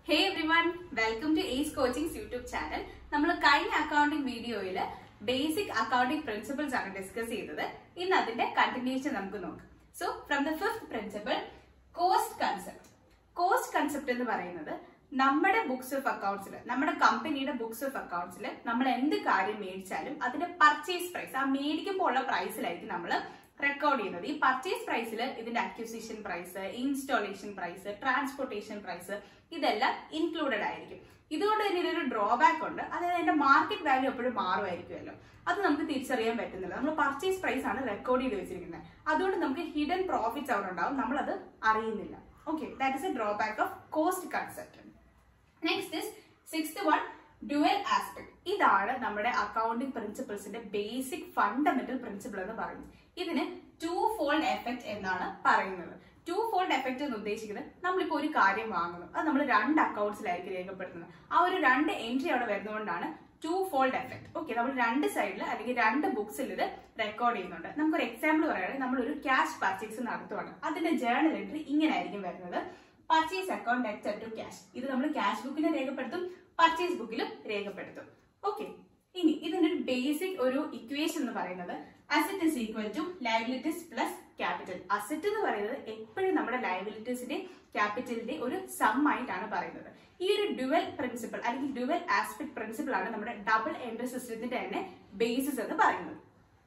hey everyone welcome to ace coachings YouTube channel നമ്മൾ കഴിഞ്ഞ accounting വീഡിയോയിൽ basic accounting principles ആണ് discuss ചെയ്തത് ഇന്ന് അതിന്റെ കണ്ടിന്യൂഷൻ നമുക്ക് നോക്കാം so from the fifth principle cost concept cost concept എന്ന് പറയുന്നത് നമ്മുടെ ബുക്സ് ഓഫ് അക്കൗണ്ട്സിൽ നമ്മുടെ കമ്പനിയുടെ ബുക്സ് ഓഫ് അക്കൗണ്ട്സിൽ നമ്മൾ എന്ത് കാര്യം മേടിച്ചാലും അതിന്റെ പർച്ചേസ് പ്രൈസ് ആ മേടിക്കുമ്പോൾ ഉള്ള പ്രൈസിലായിരിക്കും നമ്മൾ റെക്കോർഡ് ചെയ്യുന്നത് ഈ പർച്ചേസ് പ്രൈസിൽ ഇതിന്റെ acquisition price installation price transportation price ഇതെല്ലാം ഇൻക്ലൂഡഡ് ആയിരിക്കും ഇതുകൊണ്ട് തന്നെ ഇതിനൊരു ഡ്രോബാക്ക് ഉണ്ട് അതായത് അതിന്റെ മാർക്കറ്റ് വാല്യൂ എപ്പോഴും മാറുമായിരിക്കുമല്ലോ അത് നമുക്ക് തിരിച്ചറിയാൻ പറ്റുന്നില്ല നമ്മൾ പർച്ചേസ് പ്രൈസ് ആണ് റെക്കോർഡ് ചെയ്ത് വെച്ചിരിക്കുന്നത് അതുകൊണ്ട് നമുക്ക് ഹിഡൻ പ്രോഫിറ്റ്സ് അവിടെ ഉണ്ടാവും നമ്മൾ അത് അറിയുന്നില്ല okay that is a drawback of cost concept next is sixth one dual aspect ഇതാണ് നമ്മുടെ അക്കൗണ്ടിംഗ് പ്രിൻസിപ്പിൾസിന്റെ ബേസിക് ഫണ്ടമെന്റൽ പ്രിൻസിപ്പിൾ എന്ന് പറയുന്നത് ഇതിന് ടു ഫോൾഡ് എഫക്ട് എന്നാണ് പറയുന്നത് ടു ഫോൾഡ് എഫക്ട് എന്ന് ഉദ്ദേശിക്കുന്നത് നമ്മളിപ്പോൾ ഒരു കാര്യം വാങ്ങുന്നു അത് നമ്മൾ രണ്ട് അക്കൗണ്ട്സിലായിരിക്കും രേഖപ്പെടുത്തുന്നത് ആ ഒരു രണ്ട് എൻട്രി അവിടെ വരുന്നതുകൊണ്ടാണ് ടു ഫോൾഡ് എഫക്ട് ഓക്കെ നമ്മൾ രണ്ട് സൈഡിൽ അല്ലെങ്കിൽ രണ്ട് ബുക്സിൽ ഇത് റെക്കോർഡ് ചെയ്യുന്നുണ്ട് നമുക്കൊരു എക്സാമ്പിൾ പറയുകയാണെങ്കിൽ നമ്മളൊരു ക്യാഷ് പർച്ചേസ് നടത്തുവാണ് അതിന്റെ ജേണൽ എൻട്രി ഇങ്ങനെ ആയിരിക്കും വരുന്നത് പർച്ചേസ് അക്കൗണ്ട് ഡെറ്റ് ടു ക്യാഷ് ഇത് നമ്മൾ ക്യാഷ് ബുക്കിലും രേഖപ്പെടുത്തും പർച്ചേസ് ബുക്കിലും രേഖപ്പെടുത്തും ഓക്കെ ഇനി ഇതിന്റെ ഒരു ബേസിക് ഒരു ഇക്വേഷൻ എന്ന് പറയുന്നത് asset is equal to liabilities plus capital asset എന്ന് പറയുന്നത് എപ്പോഴും നമ്മുടെ ലയബിലിറ്റീസിന്റെ ക്യാപിറ്റലിന്റെ ഒരു സം ആയിട്ടാണ് പറയുന്നത് ഈ ഒരു ഡുവൽ പ്രിൻസിപ്പിൾ അല്ലെങ്കിൽ ഡുവൽ ആസ്പെക്ട് പ്രിൻസിപ്പിൾ ആണ് നമ്മുടെ ഡബിൾ എൻട്രി സിസ്റ്റത്തിന്റെ തന്നെ ബേസിസ് എന്ന് പറയുന്നത്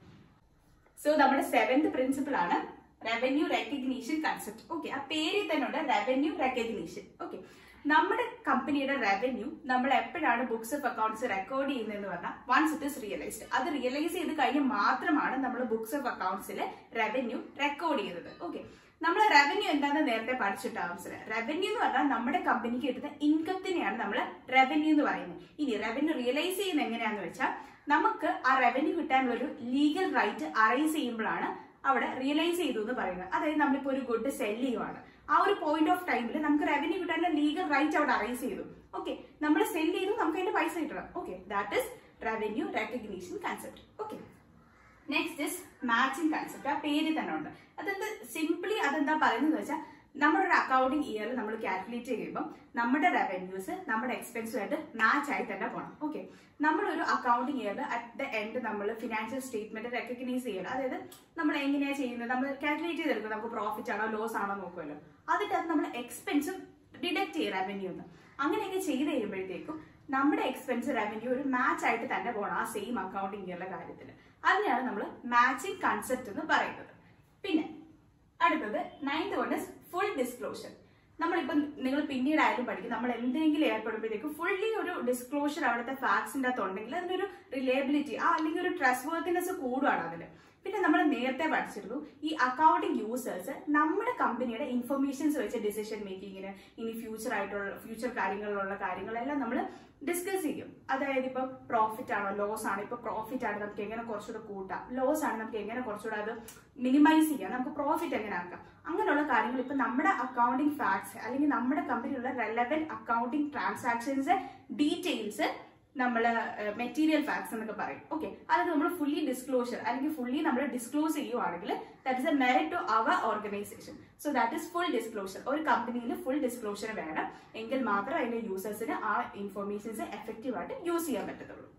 സോ നമ്മുടെ സെവൻത് പ്രിൻസിപ്പിൾ ആണ് റവന്യൂ റെക്കഗ്നീഷൻ കൺസെപ്റ്റ് ഓക്കെ ആ പേരിൽ തന്നെ ഉണ്ട് റവന്യൂ റെക്കഗ്നീഷൻ ഓക്കെ നമ്മുടെ കമ്പനിയുടെ റവന്യൂ നമ്മൾ എപ്പോഴാണ് ബുക്സ് ഓഫ് അക്കൗണ്ട്സ് റെക്കോർഡ് ചെയ്യുന്നതെന്ന് പറഞ്ഞാൽ വൺസ് ഇറ്റ് ഇസ് റിയലൈസ്ഡ് അത് റിയലൈസ് ചെയ്ത് കഴിഞ്ഞ് മാത്രമാണ് നമ്മൾ ബുക്സ് ഓഫ് അക്കൗണ്ട്സിൽ റവന്യൂ റെക്കോർഡ് ചെയ്യുന്നത് ഓക്കെ നമ്മൾ റവന്യൂ എന്താണെന്ന് നേരത്തെ പഠിച്ചിട്ടാവും റവന്യൂ എന്ന് പറഞ്ഞാൽ നമ്മുടെ കമ്പനിക്ക് കിട്ടുന്ന ഇൻകത്തിനെയാണ് നമ്മൾ റവന്യൂ എന്ന് പറയുന്നത് ഇനി റവന്യൂ റിയലൈസ് ചെയ്യുന്നത് എങ്ങനെയാന്ന് വെച്ചാൽ നമുക്ക് ആ റവന്യൂ കിട്ടാനുള്ള ഒരു ലീഗൽ റൈറ്റ് അറൈസ് ചെയ്യുമ്പോഴാണ് അവിടെ റിയലൈസ് ചെയ്തു എന്ന് പറയുന്നത് അതായത് നമ്മളിപ്പോൾ ഒരു ഗുഡ് സെൽ ചെയ്യുവാണ് ആ ഒരു പോയിന്റ് ഓഫ് ടൈമിൽ നമുക്ക് റവന്യൂ കിട്ടാനുള്ള ലീഗൽ റൈറ്റ് അവിടെ അറൈസ് ചെയ്തു ഓക്കെ നമ്മൾ സെൽ ചെയ്തു നമുക്ക് അതിന്റെ പൈസ കിട്ടണം okay that is revenue recognition concept okay next is matching concept ആ പേര് തന്നെ ഉണ്ട് അതെന്ത് സിംപ്ലി അതെന്താ പറയുന്നത് വെച്ചാൽ നമ്മുടെ ഒരു അക്കൗണ്ടിങ് ഇയറിൽ നമ്മൾ കാൽക്കുലേറ്റ് ചെയ്യുമ്പോൾ നമ്മുടെ റവന്യൂസ് നമ്മുടെ എക്സ്പെൻസുമായിട്ട് മാച്ച് ആയി തന്നെ പോകണം ഓക്കെ നമ്മളൊരു അക്കൗണ്ടിങ് ഇയറിൽ അറ്റ് ദ എൻഡ് നമ്മൾ ഫിനാൻഷ്യൽ സ്റ്റേറ്റ്മെന്റ് റെക്കഗ്നൈസ് ചെയ്യണം അതായത് നമ്മൾ എങ്ങനെയാണ് ചെയ്യുന്നത് നമ്മൾ കാൽക്കുലേറ്റ് ചെയ്തെടുക്കും നമുക്ക് പ്രോഫിറ്റ് ആണോ ലോസ് ആണോ നോക്കുമല്ലോ അതിൻ്റെ അത് നമ്മൾ എക്സ്പെൻസും ഡിഡക്ട് ചെയ്യും റവന്യൂ എന്ന് അങ്ങനെയൊക്കെ ചെയ്ത് കഴിയുമ്പോഴത്തേക്കും നമ്മുടെ എക്സ്പെൻസ് റവന്യൂ ഒരു മാച്ച് ആയിട്ട് തന്നെ പോകണം ആ സെയിം അക്കൗണ്ടിങ് ഇയറിലെ കാര്യത്തിൽ അതിനെയാണ് നമ്മൾ മാച്ചിങ് കൺസെപ്റ്റ് എന്ന് പറയുന്നത് പിന്നെ അടുത്തത് ninth one is full disclosure നമ്മളിപ്പം നിങ്ങൾ പിന്നീടായാലും പഠിക്കും നമ്മൾ എന്തെങ്കിലും ഏർപ്പെടുമ്പോഴത്തേക്കും ഫുള്ളി ഒരു ഡിസ്ക്ലോഷർ അവിടുത്തെ ഫാക്ട്സിന്റെ അകത്ത് ഉണ്ടെങ്കിൽ അതിനൊരു റിലയബിലിറ്റി ആ അല്ലെങ്കിൽ ഒരു ട്രസ്റ്റ് വർത്തിനെസ് കൂടുകയാണ് അതിന് പിന്നെ നമ്മൾ നേരത്തെ പഠിച്ചിരുന്നു ഈ അക്കൗണ്ടിങ് യൂസേഴ്സ് നമ്മുടെ കമ്പനിയുടെ ഇൻഫർമേഷൻസ് വെച്ച് ഡിസിഷൻ മേക്കിങ്ങിന് ഇനി ഫ്യൂച്ചർ ആയിട്ടുള്ള ഫ്യൂച്ചർ കാര്യങ്ങളിലുള്ള കാര്യങ്ങളെല്ലാം നമ്മൾ ഡിസ്കസ് ചെയ്യും അതായത് ഇപ്പൊ പ്രോഫിറ്റ് ആണോ ലോസ് ആണ് ഇപ്പൊ പ്രോഫിറ്റ് ആണ് നമുക്ക് എങ്ങനെ കുറച്ചുകൂടെ കൂട്ടാം ലോസ് ആണ് നമുക്ക് എങ്ങനെ കുറച്ചുകൂടെ അത് മിനിമൈസ് ചെയ്യാം നമുക്ക് പ്രോഫിറ്റ് എങ്ങനെ ആക്കാം അങ്ങനെയുള്ള കാര്യങ്ങൾ ഇപ്പൊ നമ്മുടെ അക്കൗണ്ടിങ് ഫാക്ട്സ് അല്ലെങ്കിൽ നമ്മുടെ കമ്പനിയിലുള്ള റെലവെന്റ് അക്കൗണ്ടിങ് ട്രാൻസാക്ഷൻസ് ഡീറ്റെയിൽസ് നമ്മൾ മെറ്റീരിയൽ ഫാക്ട്സ് എന്നൊക്കെ പറയും ഓക്കെ അത് നമ്മൾ ഫുള്ളി ഡിസ്ക്ലോഷർ അല്ലെങ്കിൽ ഫുള്ളി നമ്മൾ ഡിസ്ക്ലോസ് ചെയ്യുവാണെങ്കിൽ that is a merit to our organisation so that is full disclosure ഒരു കമ്പനിയിൽ ഫുൾ ഡിസ്ക്ലോഷർ വേണം എങ്കിൽ മാത്രമേ അതിന്റെ യൂസേഴ്സിന് ആ ഇൻഫർമേഷൻസ് എഫക്റ്റീവ് ആയിട്ട് യൂസ് ചെയ്യാൻ പറ്റത്തുള്ളൂ